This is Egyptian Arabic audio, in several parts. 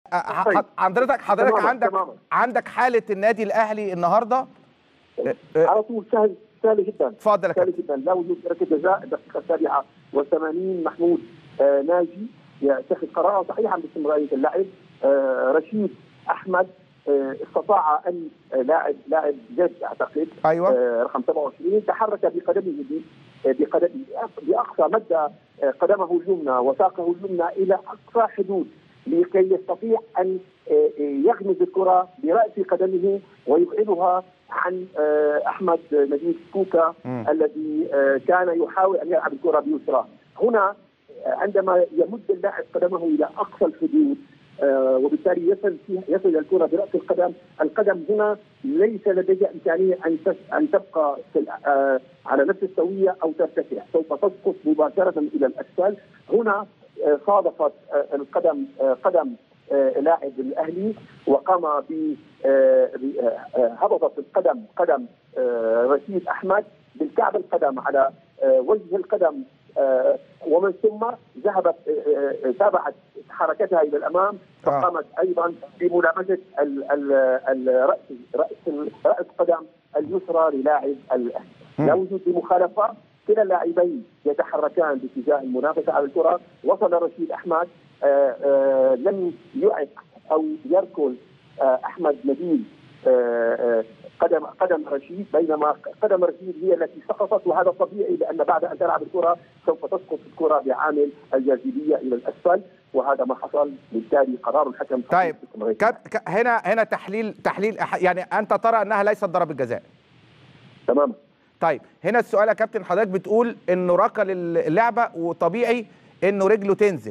ح- طيب. حضرتك حضرتك تماماً، عندك تماماً. عندك حاله النادي الاهلي النهارده آه، آه، على طول سهل سهل جدا اتفضل يا سهل كابتن جدا لا وجود ركله جزاء الدقيقه السابعه والثمانين محمود آه ناجي يتخذ قرارا صحيحا باستمراريه اللعب آه رشيد احمد آه استطاع ان آه لاعب لاعب جد اعتقد ايوه آه رقم 27 تحرك بقدمه ب- بقدمه باقصى مدى آه، قدمه اليمنى وساقه اليمنى الى اقصى حدود لكي يستطيع ان آه، آه، يغمز الكره براس قدمه ويبعدها عن آه، احمد نجيب كوكا مم. الذي آه، كان يحاول ان يلعب الكره بيسرى هنا آه، عندما يمد اللاعب قدمه الى اقصى الحدود آه، وبالتالي يصل فيه- يصل الكره براس القدم، القدم هنا ليس لديها امكانيه ان تس- ان تبقى في ال- آه، على نفس السويه او ترتفع، سوف تسقط مباشره الى الاسفل، هنا آه، صادفت آه، القدم آه، قدم آه، لاعب الاهلي وقام ب آه، ب- آه، آه، هبطت القدم قدم آه، رشيد احمد بالكعب القدم على آه، وجه القدم آه، ومن ثم ذهبت آه، آه، تابعت حركتها الى الامام فقامت ايضا بملامسه ال- ال- الراس راس راس قدم اليسرى للاعب الاهلي لا وجود لمخالفه كلا اللاعبين يتحركان باتجاه المنافسه على الكره وصل رشيد احمد آه، آه، لم يعق او يركض آه، احمد نبيل آه، آه، قدم قدم رشيد بينما قدم رشيد هي التي سقطت وهذا طبيعي لان بعد ان تلعب الكره سوف تسقط الكره بعامل الجاذبيه الى الاسفل وهذا ما حصل بالتالي قرار الحكم طيب باستمرارية. كاب ك- هنا هنا تحليل تحليل أح- يعني انت ترى انها ليست ضربه جزاء تماما طيب هنا السؤال يا كابتن حضرتك بتقول انه ركل اللعبه وطبيعي انه رجله تنزل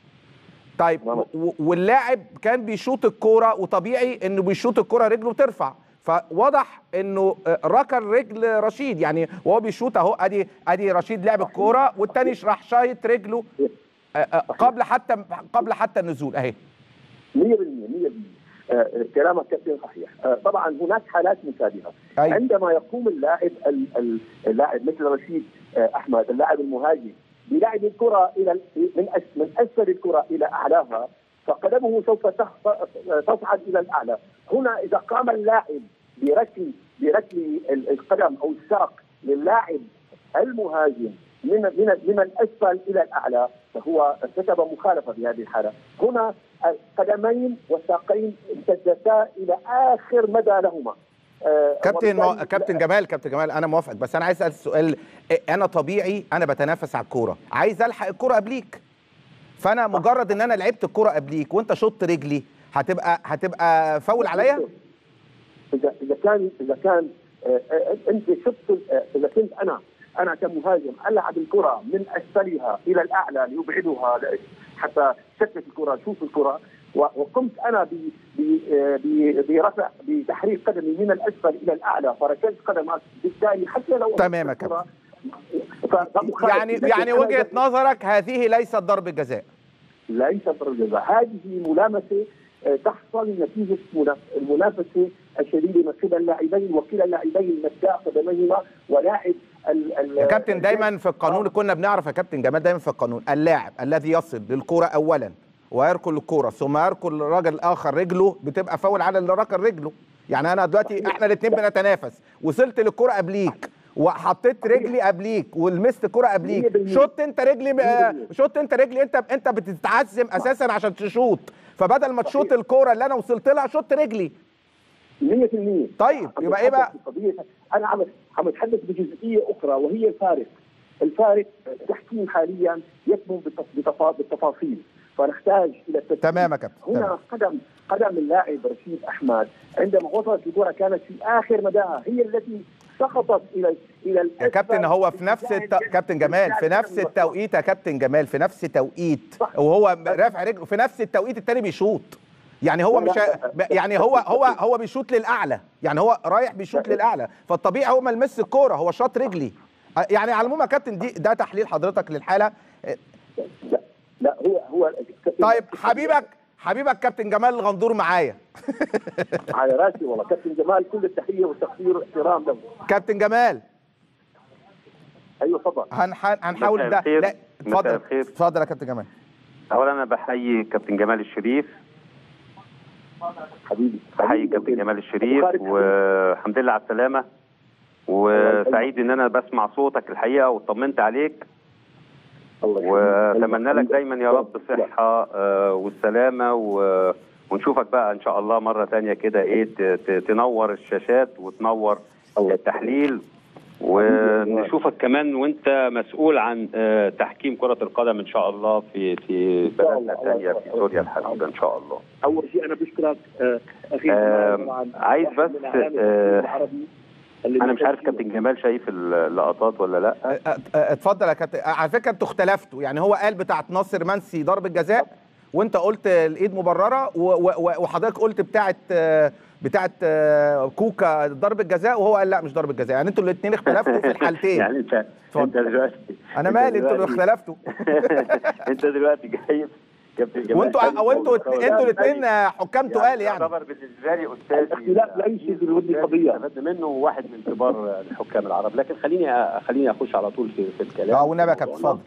طيب تمام. و- واللاعب كان بيشوط الكوره وطبيعي انه بيشوط الكوره رجله ترفع فواضح انه آه، ركل رجل رشيد يعني وهو بيشوط اهو ادي ادي رشيد لعب الكوره والتاني راح شايط رجله آه، آه، قبل حتى قبل حتى النزول اهي 100% 100% آه، كلامك كثير صحيح آه، طبعا هناك حالات مشابهه أيوة. عندما يقوم اللاعب ال- ال- اللاعب مثل رشيد آه، احمد اللاعب المهاجم بلعب الكره الى ال- من أس- من اسفل الكره الى اعلاها فقدمه سوف تخ- تصعد الى الاعلى هنا اذا قام اللاعب بركل بركل ال- القدم او الساق للاعب المهاجم من من من الاسفل الى الاعلى فهو ارتكب مخالفه في هذه الحاله، هنا القدمين والساقين امتدتا الى اخر مدى لهما. آه، كابتن مو... وبالتالي- كابتن جمال كابتن جمال انا موافقك بس انا عايز اسال السؤال إيه، انا طبيعي انا بتنافس على الكوره عايز الحق الكوره قبليك فانا مجرد ان انا لعبت الكوره قبليك وانت شطت رجلي هتبقى هتبقى فاول عليا اذا اذا كان اذا كان آه، آه، انت شفت آه، اذا كنت انا انا كمهاجم العب الكره من اسفلها الى الاعلى ليبعدها ل- حتى شتت الكره اشوف الكره و- وقمت انا ب- ب- آه، ب- برفع بتحريك قدمي من الاسفل الى الاعلى فركزت قدمك بالتالي حتى لو تمام يا الكرة- ف- فمخالف. يعني لكن يعني أنا وجهه إذا- نظرك هذه ليست ضربه جزاء ليس ضربة جزاء هذه ملامسة آه، تحصل نتيجة مناف- المنافسة الشديدة من قبل اللاعبين وكلا اللاعبين مداء قدميهما ولاعب ال- ال- يا كابتن دايما في القانون كنا بنعرف يا كابتن جمال دايما في القانون اللاعب الذي يصل للكرة اولا ويركل الكرة ثم يركل الراجل الاخر رجله بتبقى فاول على اللي ركل رجله يعني انا دلوقتي احنا الاثنين بنتنافس وصلت للكرة قبليك وحطيت رجلي قبليك ولمست الكرة قبليك 100%. شوت انت رجلي آه، 100%. شوت انت رجلي انت انت بتتعزم اساسا عشان تشوط فبدل ما تشوط الكرة اللي انا وصلت لها شوت رجلي 100% طيب، عم يبقى إيه بقى؟ بتحدث بقضية انا عم عم اتحدث بجزئية اخرى وهي الفارق الفارق التحكيم حاليا يكمن بالتف- بتفا- بالتفاصيل فنحتاج الى التركيز. تمام يا كابتن، تمام. هنا قدم قدم اللاعب رشيد احمد عندما وصلت الكره كانت في اخر مداها هي التي سقطت الى الى يا كابتن هو في نفس الت... كابتن جمال في نفس التوقيت يا كابتن جمال في نفس توقيت صح. وهو رافع رجله في نفس التوقيت التاني بيشوط يعني هو لا، مش لا، لا. يعني هو هو هو بيشوط للاعلى يعني هو رايح بيشوط لا. للاعلى فالطبيعي هو ما لمس الكوره هو شاط رجلي يعني على العموم يا كابتن دي ده تحليل حضرتك للحاله لا لا هو هو طيب حبيبك حبيبك كابتن جمال الغندور معايا على راسي والله كابتن جمال كل التحيه والتقدير والاحترام له كابتن جمال ايوه تفضل هنح... هنحاول مساء ده الخير. لا مساء اتفضل الخير. اتفضل يا كابتن جمال اولا انا بحيي كابتن جمال الشريف حبيبي بحيي كابتن جمال الشريف والحمد لله على السلامه وسعيد ان انا بسمع صوتك الحقيقه وطمنت عليك واتمنى لك دايما يا رب الصحه آه، والسلامه و- ونشوفك بقى ان شاء الله مره تانية كده ايه ت- ت- تنور الشاشات وتنور التحليل ونشوفك كمان وانت مسؤول عن آه، تحكيم كره القدم ان شاء الله في في بلدنا الثانيه في سوريا الحبيبه ان شاء الله اول شيء انا بشكرك آه، اخي آه، طبعاً عايز واحد بس، من أعلام آه، العربي اللي انا مش عارف بيشجع. كابتن جمال شايف اللقطات ولا لا أ- أ- اتفضل يا كابتن على فكره انتوا اختلفتوا يعني هو قال بتاعت ناصر منسي ضربه جزاء وانت قلت الايد مبرره و- و- وحضرتك قلت بتاعت آه، بتاعت آه، كوكا ضربه جزاء وهو قال لا مش ضربه جزاء يعني انتوا الاثنين اختلفتوا في الحالتين يعني انت انت اتفضل. دلوقتي انا انت مالي انتوا اللي دلوقتي- اختلفتوا انت دلوقتي جايب كابتن جمال وانتوا شايف او انتوا القول انتوا ده. الاثنين حكام تقال يعني يعتبر بالنسبه لي استاذي الاختلاف لا يشير بالود قضيه استفدت منه واحد من كبار الحكام العرب لكن خليني خليني اخش على طول في, في الكلام اه والنبي يا كابتن اتفضل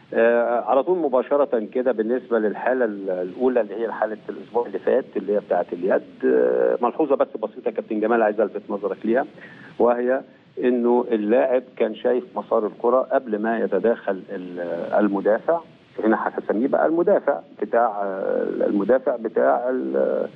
آه على طول مباشرة كده بالنسبة للحالة ال- الأولى اللي هي حالة الأسبوع اللي فات اللي هي بتاعة اليد آه ملحوظة بس بسيطة كابتن جمال عايز ألفت نظرك ليها وهي إنه اللاعب كان شايف مسار الكرة قبل ما يتداخل ال- المدافع هنا هسميه بقى المدافع بتاع آه، المدافع بتاع ال-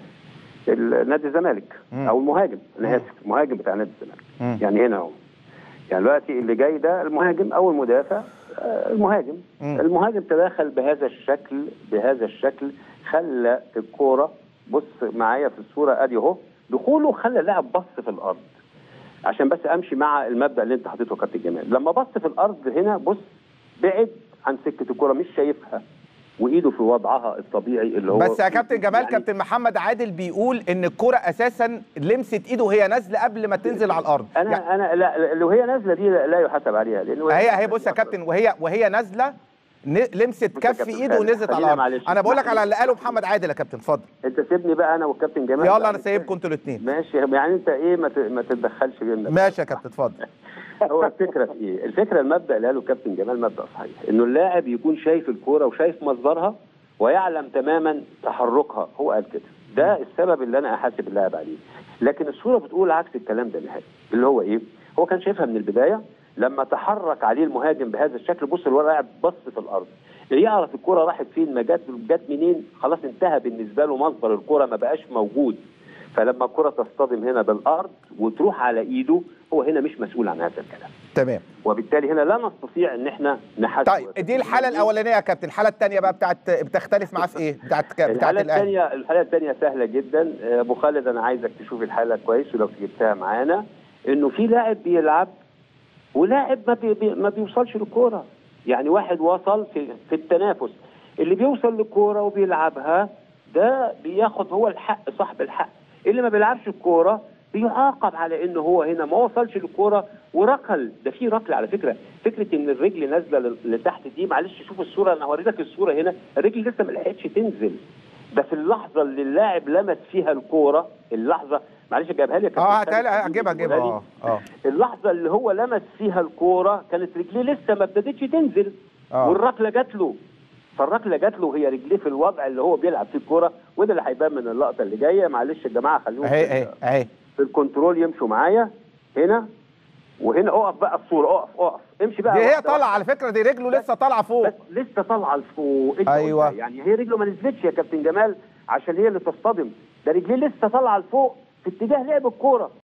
ال- نادي الزمالك مم. أو المهاجم أنا مم. آسف المهاجم بتاع نادي الزمالك مم. يعني هنا هو يعني دلوقتي اللي جاي ده المهاجم او المدافع آه، المهاجم مم. المهاجم تداخل بهذا الشكل بهذا الشكل خلى الكوره بص معايا في الصوره ادي اهو دخوله خلى اللاعب بص في الارض عشان بس امشي مع المبدا اللي انت حطيته يا كابتن جمال لما بص في الارض هنا بص بعد عن سكه الكوره مش شايفها وايده في وضعها الطبيعي اللي هو بس يا كابتن جمال يعني كابتن محمد عادل بيقول ان الكرة اساسا لمست ايده وهي نازله قبل ما تنزل على الارض انا يعني انا لا لو هي نازله دي لا يحاسب عليها لانه هي هي بص يا كابتن وهي وهي نازله ن- لمست بص يا كف كابتن ايده خالد، ونزلت على خلينا الارض معلش. انا بقول لك على اللي معلش. قاله محمد عادل يا كابتن اتفضل انت سيبني بقى انا والكابتن جمال يلا بقى انا سايبكم انتوا الاثنين ماشي يعني انت ايه ما ت- ما تتدخلش بينا ماشي يا كابتن اتفضل هو الفكره في ايه؟ الفكره المبدا اللي قاله كابتن جمال مبدا صحيح انه اللاعب يكون شايف الكوره وشايف مصدرها ويعلم تماما تحركها هو قال كده ده السبب اللي انا احاسب اللاعب عليه لكن الصوره بتقول عكس الكلام ده نهائي اللي هو ايه؟ هو كان شايفها من البدايه لما تحرك عليه المهاجم بهذا الشكل بص اللاعب بص في الارض يعرف الكرة راحت فين ما جت جت منين خلاص انتهى بالنسبه له مصدر الكرة ما بقاش موجود فلما الكرة تصطدم هنا بالارض وتروح على ايده هو هنا مش مسؤول عن هذا الكلام تمام وبالتالي هنا لا نستطيع ان احنا نحاسب طيب دي الحاله الاولانيه يا كابتن الحاله الثانيه بقى بتاعت بتختلف معاه في ايه بتاعت بتاعت الحالة الاهلي الثانية الحالة الثانية سهلة جدا آه، أبو خالد أنا عايزك تشوف الحالة كويس ولو جبتها معانا إنه في لاعب بيلعب ولاعب ما, بي بي ما بيوصلش للكورة يعني واحد وصل في, في التنافس اللي بيوصل للكورة وبيلعبها ده بياخد هو الحق صاحب الحق اللي ما بيلعبش الكورة بيعاقب على انه هو هنا ما وصلش للكوره وركل ده في ركل على فكره فكره ان الرجل نازله لل- لتحت دي معلش شوف الصوره انا هوري لك الصوره هنا الرجل لسه ما لحقتش تنزل ده في اللحظه اللي اللاعب لمس فيها الكوره اللحظه معلش جايبها لي يا كابتن اه خالد. هتقال هجيبها هجيبها قولها لي. اه اه اللحظه اللي هو لمس فيها الكوره كانت رجليه لسه ما ابتدتش تنزل آه. والركله جات له فالركله جات له وهي رجليه في الوضع اللي هو بيلعب فيه الكوره وده اللي هيبان من اللقطه اللي جايه معلش يا جماعه خليهم اهي في- اهي اهي في الكنترول يمشوا معايا هنا وهنا اقف بقى الصوره اقف اقف امشي بقى دي هي واحدة طالعه واحدة. على فكره دي رجله لسه طالعه فوق بس لسه طالعه لفوق انت أيوة. قلتها. يعني هي رجله ما نزلتش يا كابتن جمال عشان هي اللي تصطدم ده رجليه لسه طالعه لفوق في اتجاه لعب الكوره